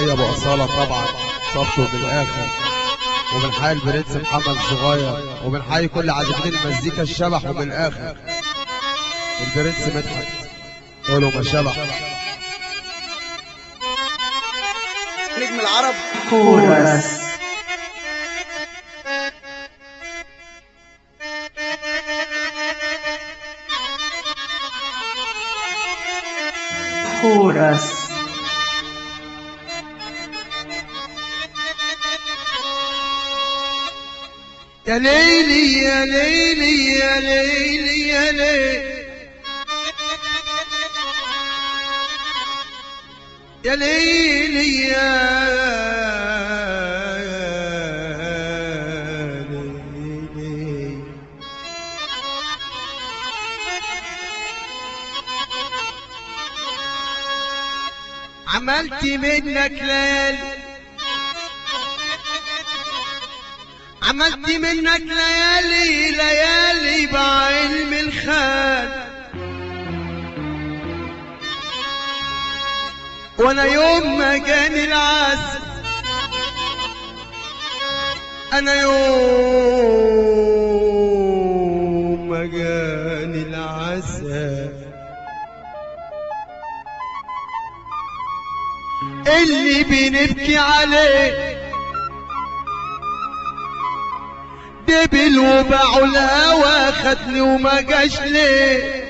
وبنحيي ابو اصاله طبعا صبته من الاخر وبنحيي البرنس محمد صغير وبنحيي كل عازفين المزيكا الشبح ومن الاخر والبرنس مدحت قولوا ما شبح نجم العرب كورس كورس يا ليلي يا ليلي يا ليلي يا ليلي يا ليلي يا ليلي عملت منك ليالي عملت منك ليالي ليالي بعلم الخال وانا يوم ما جاني العسل انا يوم ما جاني العسل اللي بنبكي عليه دبل وباعوا الهوى خدني وما جاش ليه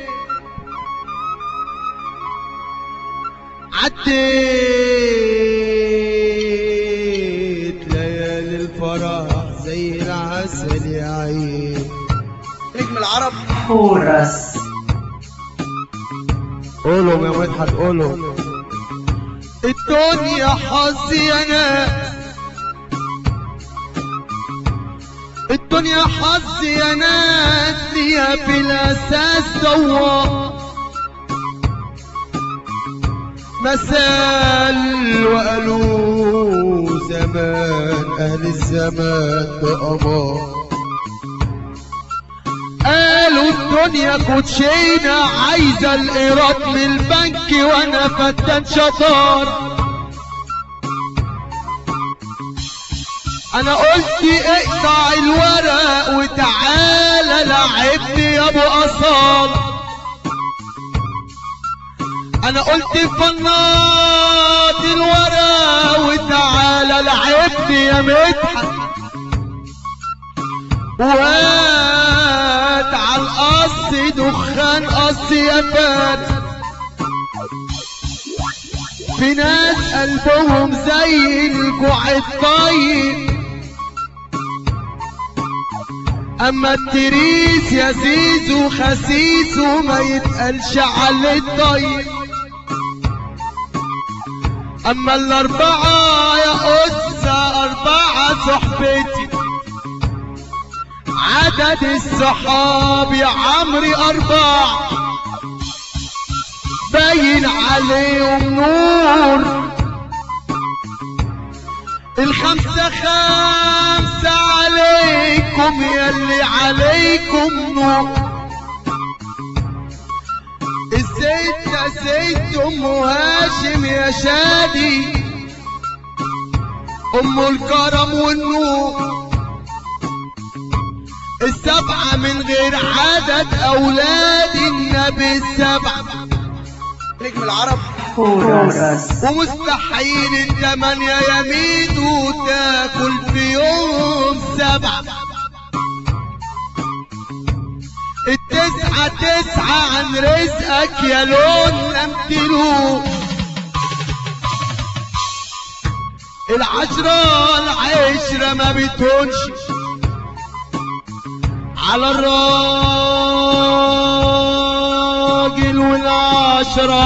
عديت ليالي الفرح زي العسل يا عين نجم العرب كورس قولوا يا مدحت قولوا الدنيا حظي انا الدنيا حظي انا فيها في الاساس سوا مثال وقالوا زمان اهل الزمان بأمان قالوا الدنيا كوتشينة عايزة الإيراد من البنك وأنا فتان شطار أنا قلت اقطع الورق وتعالى لعبني يا أبو أصال أنا قلت فناط الورق وتعالى لعبني يا مدحت وات على القص دخان قص يا فات في ناس قلبهم زي الجوع الطيب اما التريس يا زيزو خسيس وما يتقالش على الطيب اما الاربعة يا قدسة اربعة صحبتي عدد الصحاب يا عمري أربع باين عليهم نور الخمسة خمسة عليكم يلي عليكم نور الستة ست أم هاشم يا شادي أم الكرم والنور السبعة من غير عدد أولاد النبي السبعة نجم العرب كورس ومستحيل التمانية يمين وتاكل في يوم سبعة التسعة تسعة عن رزقك يا لون لم تروح العشرة العشرة ما بتهونش على الراجل والعشرة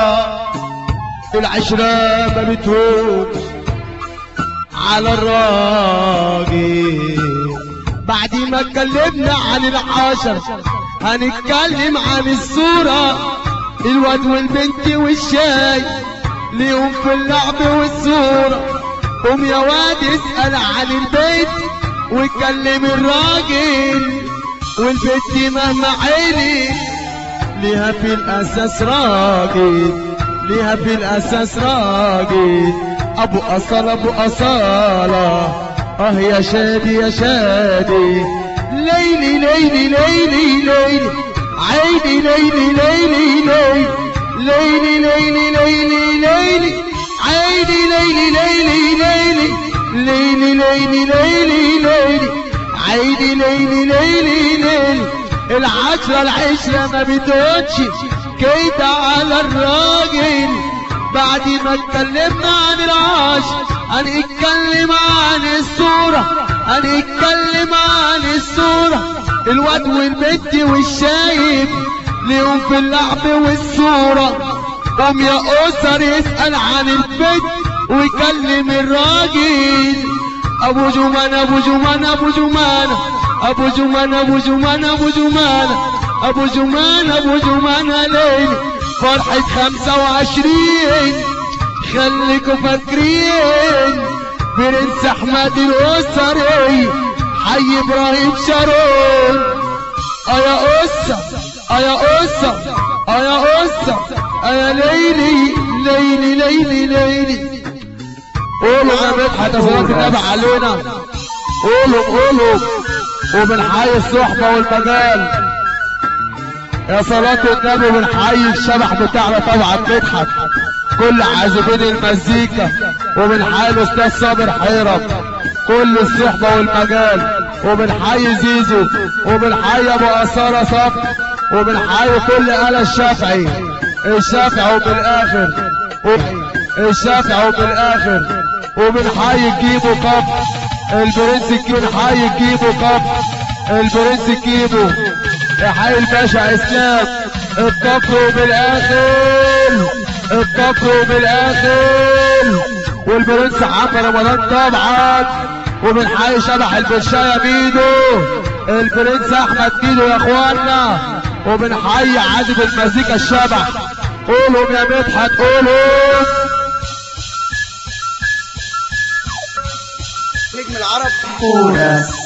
العشرة ما بتهونش على الراجل بعد ما اتكلمنا عن العشرة هنتكلم عن الصورة الواد والبنت والشاي ليهم في اللعب والصورة قوم يا واد اسأل عن البيت وكلم الراجل والبنت مهما عيني ليها في الأساس راجل ليها في الأساس راجل ابو اصل ابو اصالة اه يا شادي يا شادي ليلي ليلي ليلي ليلي عيني ليلي ليلي ليلي ليلي ليلي ليلي ليلي عيني ليلي ليلي ليلي ليلي ليلي ليلي ليلي عيني ليلي ليلي ليلي العشرة العشرة ما بتقولش كده على الراجل بعد ما اتكلمنا عن العاشر هنتكلم عن الصورة هنتكلم عن الصورة الواد والبنت والشايب ليهم في اللعب والصورة قوم يا أسر يسأل عن البنت ويكلم الراجل أبو جمان أبو جمان أبو جمان أبو جمان أبو جمان أبو جمان أبو جمان أبو جمان ليلي فرحة خمسة وعشرين خليكوا فاكرين برنس أحمد الأسري حي إبراهيم شارون اه يا أسة اه يا أسة اه يا أسة اه يا ليلي ليلي ليلي ليلي قولوا يا مدحت يا صلاة النبي علينا قولوا قولوا وبنحيي الصحبة والمجال يا صلاة النبي وبنحيي الشبح بتاعنا طبعا مدحت كل عازفين المزيكا وبنحيي الأستاذ صابر حيرم كل الصحبة والمجال وبنحيي زيزو وبنحيي أبو أسارة صف وبنحيي كل آلة الشافعي الشافعي وبالآخر الشافعي وبالآخر وبنحيي كيبو كف البرنس كيبو حي كيبو كف البرنس كيبو يحيي الباشا اسلام الكفر وبالاخر الكفر وبالاخر والبرنس عمرو رمضان طبعا وبنحيي شبح البشاية ميدو البرنس احمد ميدو يا اخوانا وبنحيي عازف المزيكا الشبح قولوا يا مدحت قولوا كورس